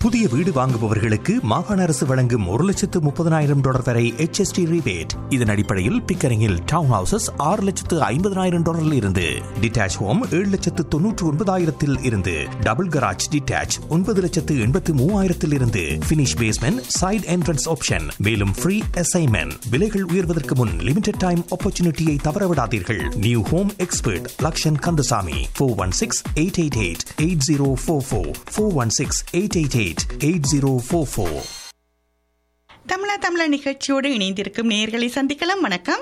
புதிய வீடு வாங்குபவர்களுக்கு மாகாண அரசு வழங்கும் ஒரு லட்சத்து முப்பதனாயிரம் டாலர் வரை HST rebate இதன் அடிப்படையில் பிக்கரிங்கில் டவுன் ஹவுசஸ் ஆறு லட்சத்து ஐம்பதனாயிரம் டாலரில் இருந்து டிட்டாச் ஹோம் ஏழு லட்சத்து தொன்னூற்று ஒன்பதாயிரத்தில் இருந்து டபுள் கராஜ் டிட்டாச் ஒன்பது லட்சத்து எண்பத்து மூவாயிரத்தில் இருந்து finish basement side entrance option மேலும் ஃப்ரீ அசைன்மெண்ட் விலைகள் உயர்வதற்கு முன் லிமிடெட் டைம் ஆப்பர்ச்சுனிட்டியை தவறவிடாதீர்கள் new home expert Lakshan Kandasamy four one six eight eight eight eight zero four four four one six eight eight eight eight zero four four தமிழா தமிழா நிகழ்ச்சியோடு இணைந்திருக்கும் நேர்களை சந்திக்கலாம் வணக்கம்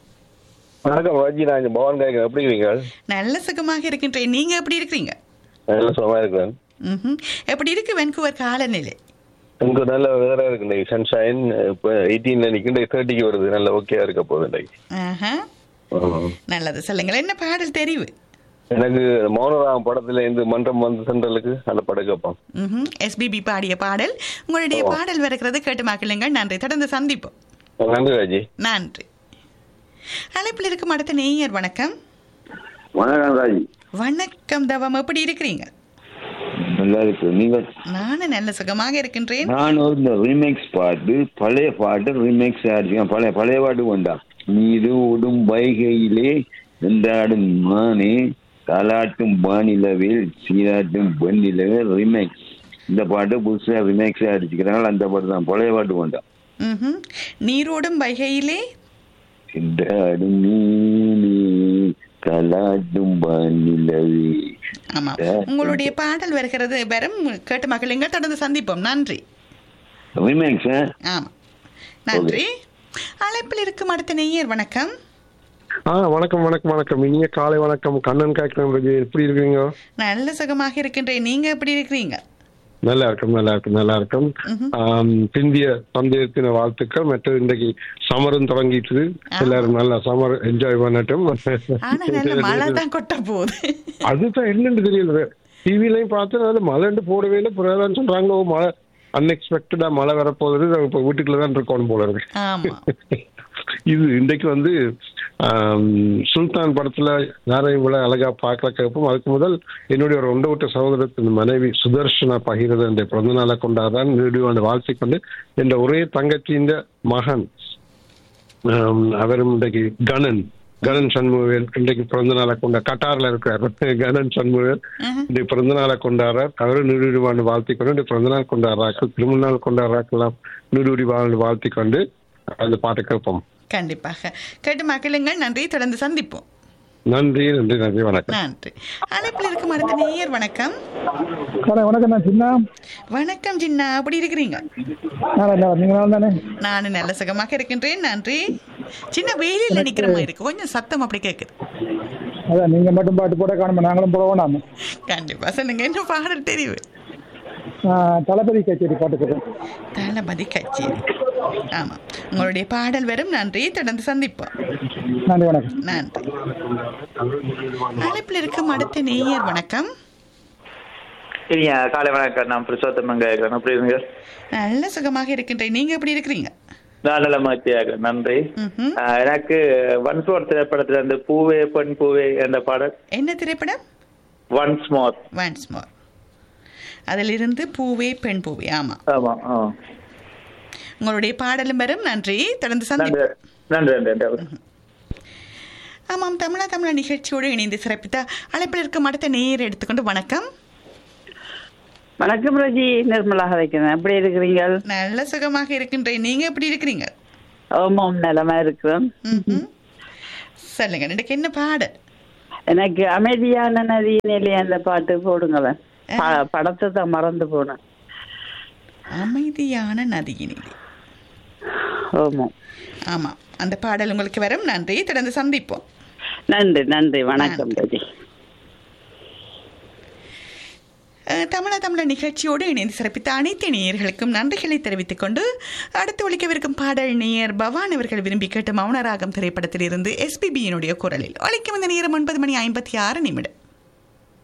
வணக்கம் ராஜி நான் இங்க பவன் கேட்கிறேன் எப்படி இருக்கீங்க நல்ல சுகமாக இருக்கின்றேன் நீங்க எப்படி இருக்கிறீங்க நல்ல சுகமா இருக்கிறேன் ம்ஹும். எப்படி இருக்கு வென்கூவர் காலநிலை இங்க நல்ல வெதரா இருக்கு இன்னைக்கு சன்ஷைன் இப்போ எயிட்டீன்ல நிற்கின்ற தேர்ட்டிக்கு வருது நல்ல ஓகேயா இருக்க போகுது இன்னைக்கு ஆஹா. ஆமா. நல்லது சொல்லுங்கள் என்ன பாடல் தெரிவு எனக்கு மௌனராம் படத்துல இருந்து மன்றம் வந்து சென்ட்ரலுக்கு அந்த படம் கேட்போம் எஸ்பிபி பாடிய பாடல் உங்களுடைய பாடல் வருகிறது கேட்டு மக்களுங்கள் நன்றி தொடர்ந்து சந்திப்போம் நன்றி ராஜி நன்றி அழைப்பில் இருக்கும் அடுத்த நேயர் வணக்கம் வணக்கம் ராஜி வணக்கம் தவம் எப்படி இருக்கிறீங்க நல்லா இருக்கு நீங்க நானும் நல்ல சுகமாக இருக்கின்றேன் நான் ஒரு இந்த ரீமேக்ஸ் பாட்டு பழைய பாட்டு ரீமேக்ஸ் அடிச்சுக்கேன் பழைய பழைய பாட்டு கொண்டா நீரு உடும் வைகையிலே நின்றாடும் மானே தாலாட்டும் வானிலவில் சீராட்டும் வெண்ணிலவில் ரீமேக்ஸ் இந்த பாட்டு புதுசா ரிமேக்ஸ் அடிச்சுக்கிறாங்க அந்த பாட்டு தான் பழைய பாட்டு கொண்டா ம்ஹும். நீரோடும் வைகையிலே சிந்தாடும் நீனே கலாட்டும் வானிலவே ஆமா உங்களுடைய பாடல் வருகிறது வரும் கேட்டு மகளுங்க தொடர்ந்து சந்திப்போம் நன்றி ரீமேக்ஸ் ஆமா நன்றி அழைப்பில் இருக்கும் அடுத்த நேயர் வணக்கம் ஆ வணக்கம் வணக்கம் வணக்கம் இனிய காலை வணக்கம் கண்ணன் காய்க்கிறேன் ரஜி எப்படி இருக்கீங்க நல்ல சுகமாக இருக்கின்றேன் நீங்க எப்படி இருக்கிறீங்க நல்லா இருக்கும் நல்லா இருக்கும் நல்லா இருக்கும் ஆம், பிந்திய பந்தயத்தின வாழ்த்துக்கள் மற்றும் இன்றைக்கு சமரும் தொடங்கிட்டு எல்லாரும் நல்லா சமர் என்ஜாய் பண்ணட்டும் ஆனா நல்ல மழை தான் கொட்ட போகுது அதுதான் என்னன்னு தெரியல டிவிலையும் பார்த்து அது மழைண்டு போடவே இல்லை புரியாதான்னு சொல்றாங்க ஓ மழை அன்எக்ஸ்பெக்டடா மழை வரப்போகுது நாங்க இப்போ வீட்டுக்குள்ள தான் இருக்கணும் போல இருக்கு ஆமா இது இன்றைக்கு வந்து ஆம், சுல்தான் படத்துல யாரையும் இவ்வளவு அழகா பார்க்கல கேட்போம் அதுக்கு முதல் என்னுடைய ஒரு ஒன்று விட்ட சகோதரத்தின் மனைவி சுதர்ஷனா பகிரத என்ற பிறந்த நாளை கொண்டாதான் வீடியோ வாழ்த்தி கொண்டு என்ற ஒரே தங்கச்சியின் மகன் ஆம், அவரும் இன்றைக்கு கணன் கணன் சண்முகவேல் இன்றைக்கு பிறந்த நாளை கொண்ட கட்டார்ல இருக்கிறார் கணன் சண்முகவேல் இன்றைக்கு பிறந்த நாளை கொண்டாடுறார் அவரும் நூறு வாழ்ந்து வாழ்த்தி கொண்டு இன்றைக்கு பிறந்த நாள் கொண்டாடுறார்கள் திருமண நாள் கொண்டாடுறாக்கலாம் நூறு வாழ்ந்து வாழ்த்தி கொண்டு அந்த பாட்டை கேட்போம் கண்டிப்பாக கேட்டு மகளுங்கள் நன்றி தொடர்ந்து சந்திப்போம் நன்றி நன்றி நன்றி வணக்கம் நன்றி அழைப்பில் இருக்கும் அடுத்த நேயர் வணக்கம் வணக்கம் வணக்கம் நான் சின்ன வணக்கம் ஜின்னா அப்படி இருக்கிறீங்க நல்லா இல்லை நீங்கள் நல்லா தானே நானும் நல்ல சுகமாக இருக்கின்றேன் நன்றி சின்ன வெயிலில் நிக்கிற மாதிரி இருக்கு கொஞ்சம் சத்தம் அப்படி கேட்குது அதான் நீங்கள் மட்டும் பாட்டு போட காணுமா நாங்களும் போட வேண்டாம் கண்டிப்பா சொல்லுங்க என்ன பாடல் தெரிவு நான் தளபதி கச்சேரி பாட்டுக்கிறேன் தளபதி கச்சேரி ஆமா உங்களுடைய பாடல் வரும் நன்றி தொடர்ந்து சந்திப்போம் நன்றி வணக்கம் நன்றி அழைப்பில் இருக்கும் அடுத்த நேயர் வணக்கம் சரிங்க காலை வணக்கம் நான் புருஷோத்தமன் கேட்குறேன் அப்படி இருங்க நல்ல சுகமாக இருக்கின்றேன் நீங்க எப்படி இருக்கிறீங்க நான் நல்ல மகிழ்ச்சியாக நன்றி ம்ஹும். ஆஹ் எனக்கு ஒன்ஸ் மோர் திரைப்படத்துல இருந்து பூவே பெண் பூவே என்ற பாடல் என்ன திரைப்படம் ஒன்ஸ் மோர் ஒன்ஸ் மோர் அதிலிருந்து பூவே பெண் பூவே ஆமா ஆமா ஆ உங்களுடைய பாடலும் வரும் நன்றி தொடர்ந்து நன்றி சந்திப்போம் நன்றி நன்றி நன்றி ஆமாம் தமிழா தமிழா நிகழ்ச்சியோடு இணைந்து சிறப்பித்த அழைப்பில் இருக்கும் அடுத்த நேயர் எடுத்துக்கொண்டு வணக்கம் வணக்கம் ரஜி நிர்மலா வைக்கிறேன் எப்படி இருக்கிறீங்க நல்ல சுகமாக இருக்கின்றேன் நீங்க எப்படி இருக்கிறீங்க ஓமம் நலமா இருக்கிறோம் ம்ஹும். சொல்லுங்க எனக்கு என்ன பாடல் எனக்கு அமைதியான நதியினிலே அந்த பாட்டு போடுங்களேன் ப- படத்தை தான் மறந்து போனேன் அமைதியான நதியினிலே ஓமம் ஆமா அந்த பாடல் உங்களுக்கு வரும் நன்றி தொடர்ந்து சந்திப்போம் நன்றி நன்றி வணக்கம் ரஜி அஹ், தமிழா தமிழா நிகழ்ச்சியோடு இணைந்து சிறப்பித்த அனைத்து நேயர்களுக்கும் நன்றிகளை தெரிவித்துக் கொண்டு அடுத்து ஒழிக்கவிருக்கும் பாடல் நேயர் பவான் அவர்கள் விரும்பி கேட்ட மௌனராகம் திரைப்படத்தில் இருந்து எஸ்பிபியினுடைய குரலில் ஒழிக்கும் இந்த நேரம் ஒன்பது மணி ஐம்பத்தி ஆறு நிமிடம்